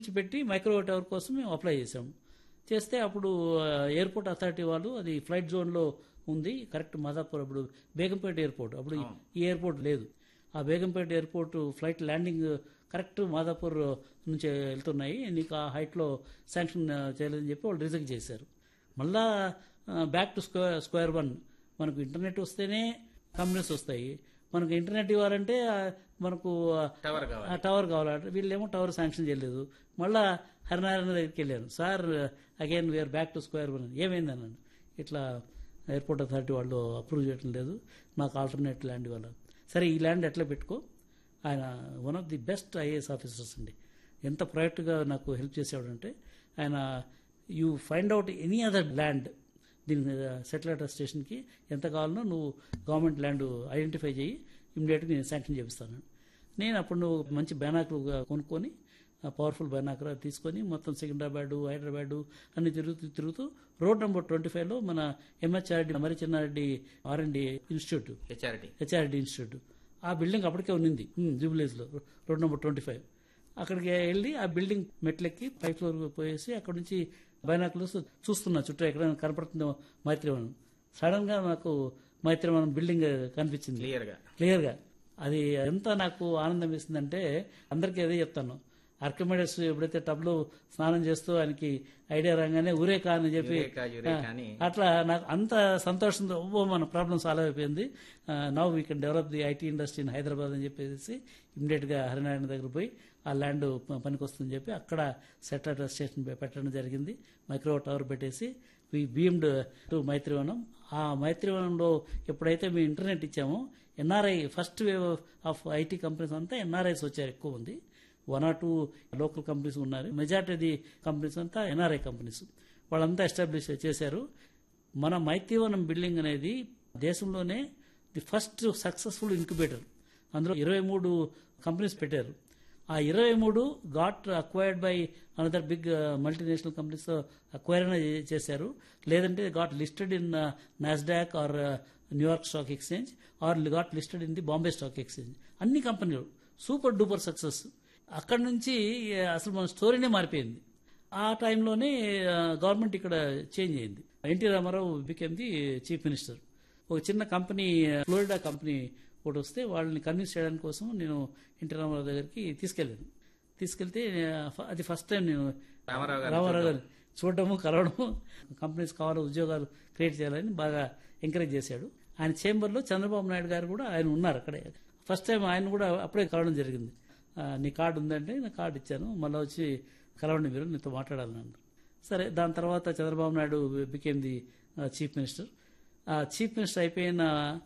ఇచ్చి పెట్టి microwave tower కోసం మేము అప్లై చేసాం చేస్తే అప్పుడు ఆ, ఎయిర్పోర్ట్ అథారిటీ వాళ్ళు అది ఫ్లైట్ జోన్లో ఉంది కరెక్ట్ మాదాపూర్ అప్పుడు బేగంపేట ఎయిర్పోర్ట్ అప్పుడు ఈ- ఈ ఎయిర్పోర్ట్ లేదు ఆ Begumpet airport flight landing correct Madhapur నుంచి వెళ్తున్నాయి నీకు ఆ హైట్లో శాంక్షన్ చేయలేదని చెప్పి వాళ్ళు రిజెక్ట్ చేశారు మళ్ళా back to square square one మనకు ఇంటర్నెట్ వస్తేనే కంపెనీస్ వస్తాయి మనకు ఇంటర్నెట్ ఇవ్వాలంటే ఆ, మనకు ఆ, టవర్ కావాలి ఆ టవర్ కావాలంటే వీళ్ళేమో టవర్ శాంక్షన్ చేయలేదు మళ్ళా హరినారాయణ దగ్గరికి వెళ్ళాను sir again we're back to square one ఏమైంది అన్నాను ఇట్లా ఎయిర్పోర్ట్ అథారిటీ వాళ్ళు అప్రూవ్ చేయడం లేదు నాకు ఆల్టర్నేట్ ల్యాండ్ ఇవ్వాలి సరే ఈ ల్యాండ్ ఎట్లా పెట్టుకో ఆయన one of the best IAS officers అండి ఎంత ప్రాజెక్టుగా నాకు హెల్ప్ చేసేవాడంటే ఆయన you find out any other land దీని సెటిలైట్ స్టేషన్కి ఎంత కావాలనో నువ్వు గవర్నమెంట్ ల్యాండ్ ఐడెంటిఫై చేయి ఇమ్మీడియట్గా నేను శాంక్షన్ చేపిస్తాను నేను అప్పుడు నువ్వు మంచి బ్యానాకులు కొనుక్కొని పవర్ఫుల్ బైనాకర్ తీసుకొని మొత్తం సికింద్రాబాద్ హైదరాబాద్ అన్ని తిరుగుతూ తిరుగుతూ రోడ్ నెంబర్ ట్వంటీ ఫైవ్లో మన ఎంహెచ్ఆర్డి మరి Chinnareddy R and institute HRT HRD institute ఆ బిల్డింగ్ అప్పటికే ఉన్నింది జూబిలీస్లో రోడ్ నెంబర్ ట్వంటీ ఫైవ్ అక్కడికి వెళ్ళి ఆ బిల్డింగ్ మెట్లెక్కి పై ఫ్లోర్ పోయేసి అక్కడ నుంచి బైనాకులర్స్ చూస్తున్నా చుట్టూ ఎక్కడైనా కనపడుతుందో మైత్రివనం సడన్ గా నాకు మైత్రివనం బిల్డింగ్ కనిపించింది క్లియర్ గా క్లియర్గా అది ఎంత నాకు ఆనందం వేసిందంటే అందరికీ అదే చెప్తాను ఆర్కిమెడస్ ఎప్పుడైతే టబ్లో స్నానం చేస్తూ ఆయనకి ఐడియా రాగానే ఊరేకా అని చెప్పి యురేకా, యురేకా అని. అట్లా నాకు అంత సంతోషంతో ఓ మన ప్రాబ్లం సాల్వ్ అయిపోయింది now we can develop the IT industry in Hyderabad అని చెప్పేసి ఇమ్మీడియట్ గా హరినారాయణ దగ్గర పోయి ఆ ల్యాండ్ పనికి వస్తుందని చెప్పి అక్కడ సెటిలైట్ స్టేషన్ పెట్టడం జరిగింది మైక్రో టవర్ పెట్టేసి వి బీమ్డ్ టు మైత్రివనం ఆ మైత్రివనంలో ఎప్పుడైతే మేము ఇంటర్నెట్ ఇచ్చామో NRI first wave of IT companies అంతా ఎన్ఆర్ఐస్ వచ్చారు ఎక్కువ ఉంది one or two local companies ఉన్నారు మెజార్టీ ది కంపెనీస్ అంతా ఎన్ఆర్ఐ కంపెనీస్ వాళ్ళంతా ఎస్టాబ్లిష్ చేశారు మన మైత్రివనం బిల్డింగ్ అనేది దేశంలోనే ది ఫస్ట్ సక్సెస్ఫుల్ ఇంక్యుబేటర్ అందులో ఇరవై మూడు కంపెనీస్ పెట్టారు ఆ ఇరవై మూడు got acquired by another big multinational companies acquire చేశారు లేదంటే got listed in Nasdaq or New York stock exchange or got listed in the Bombay stock exchange అన్ని కంపెనీలు సూపర్ డూపర్ సక్సెస్ అక్కడి నుంచి uh, అసలు మన స్టోరీనే మారిపోయింది ఆ టైంలోనే గవర్నమెంట్ ఇక్కడ చేంజ్ అయింది NT Ramarao became the chief minister ఒక చిన్న కంపెనీ ఫ్లోరిడా కంపెనీ ఒకటి వస్తే వాళ్ళని కన్విన్స్ చేయడానికి కోసం నేను ఎన్టీ రామారావు దగ్గరికి తీసుకెళ్ళాను తీసుకెళ్తే ఆ, ఫ- అది ఫస్ట్ టైం నేను రామారావు గారిని రామారావు గారిని చూడడము కలవడము కంపెనీస్ కావాలి ఉద్యోగాలు క్రియేట్ చేయాలని బాగా ఎంకరేజ్ చేశాడు ఆయన చేంబర్లో చంద్రబాబు నాయుడు గారు కూడా ఆయన ఉన్నారు అక్కడే ఫస్ట్ టైం ఆయన కూడా అప్పుడే కలవడం జరిగింది ఆ, నీ కార్డు ఉందంటే నా కార్డు ఇచ్చాను మళ్ళీ వచ్చి కలవండి మీరు నీతో మాట్లాడాలని అన్నారు సరే దాని తర్వాత Chandrababu Naidu became the chief minister ఆ చీఫ్ మినిస్టర్ అయిపోయిన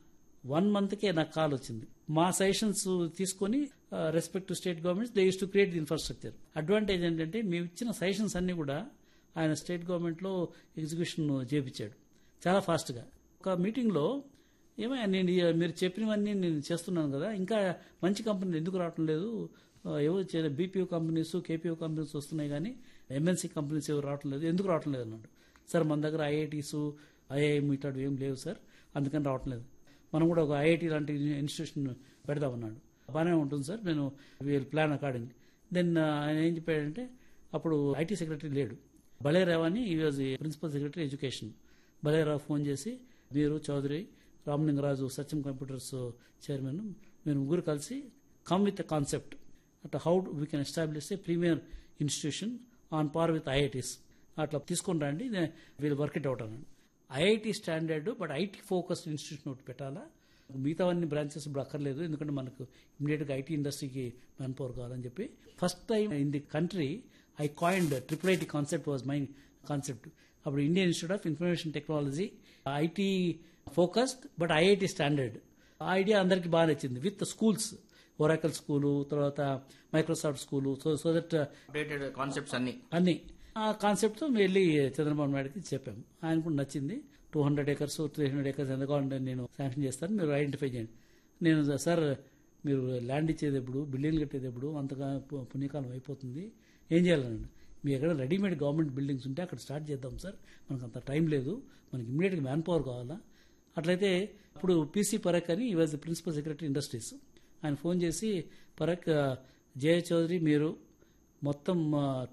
వన్ మంత్కే నాకు కాల్ వచ్చింది మా సజెషన్స్ తీసుకొని respect to state governments they used to create the infrastructure advantage ఏంటంటే మేము ఇచ్చిన సజెషన్స్ అన్ని కూడా ఆయన స్టేట్ గవర్నమెంట్లో ఎగ్జిక్యూషన్ చేపించాడు చాలా ఫాస్ట్గా ఒక మీటింగ్లో ఏమయ్యా నేను ఈ- మీరు చెప్పినవన్నీ నేను చేస్తున్నాను కదా ఇంకా మంచి కంపెనీలు ఎందుకు రావటం లేదు ఆ, ఏవో బీపీఓ కంపెనీస్ కేపీఓ కంపెనీస్ వస్తున్నాయి కానీ ఎంఎన్సీ కంపెనీస్ ఎవరు రావటం లేదు ఎందుకు రావటం లేదు అన్నాడు సార్ మన దగ్గర ఐఐటీస్ ఐఐఎం ఇట్లాంటివి ఏం లేవు సార్ అందుకని రావటం లేదు మనం కూడా ఒక ఐఐటి లాంటి ఇన్స్టిట్యూషన్ పెడదామన్నాడు బాగానే ఉంటుంది సార్ నేను వీల్ ప్లాన్ అకార్డింగ్ దెన్ ఆయన ఏం చెప్పాడంటే అప్పుడు ఐటీ సెక్రటరీ లేడు బలేరావు అని ఈ was principal secretary education Balerao phone చేసి మీరు చౌదరి రామలింగరాజు సత్యం కంప్యూటర్స్ చైర్మన్ మీరు ముగ్గురు కలిసి come with a concept at how we can establish a premier institution on par with IITs అట్లా తీసుకొని రండి వీళ్ళు వర్క్ ఇట్ అవుట్ అన్నాడు IIT standard but IT focused institution ఒకటి పెట్టాలా మిగతావన్నీ బ్రాంచెస్ ఇప్పుడు అక్కర్లేదు ఎందుకంటే మనకు ఇమీడియట్గా ఐటీ ఇండస్ట్రీకి మ్యాన్ పవర్ కావాలని చెప్పి first time in the country I coined triple IT concept was my concept అప్పుడు Indian institute of information technology IT focused but IIT standard ఆ ఐడియా అందరికీ బాగా నచ్చింది విత్ స్కూల్స్ ఒరాకల్ స్కూలు తర్వాత Microsoft school so so that updated concepts అన్ని అన్ని ఆ కాన్సెప్ట్తో మేము వెళ్ళి చంద్రబాబు నాయుడుకి చెప్పాము ఆయన కూడా నచ్చింది two hundred acres three hundred acres ఎంత కావాలంటే నేను శాంక్షన్ చేస్తాను మీరు ఐడెంటిఫై చేయండి నేను సార్ మీరు ల్యాండ్ ఇచ్చేది ఎప్పుడు బిల్డింగ్లు కట్టేది ఎప్పుడు అంతగా పు- పుణ్యకాలం అయిపోతుంది ఏం చేయాలన్నాడు మీ ఎక్కడ రెడీమేడ్ గవర్నమెంట్ బిల్డింగ్స్ ఉంటే అక్కడ స్టార్ట్ చేద్దాం సార్ మనకు అంత టైం లేదు మనకి ఇమీడియట్గా మ్యాన్ పవర్ కావాలా అట్లయితే ఇప్పుడు పీసీ పరక్ అని ఈ వాజ్ ప్రిన్సిపల్ సెక్రటరీ ఇండస్ట్రీస్ ఆయన ఫోన్ చేసి పరక్ జయ చౌదరి మీరు మొత్తం ఆ,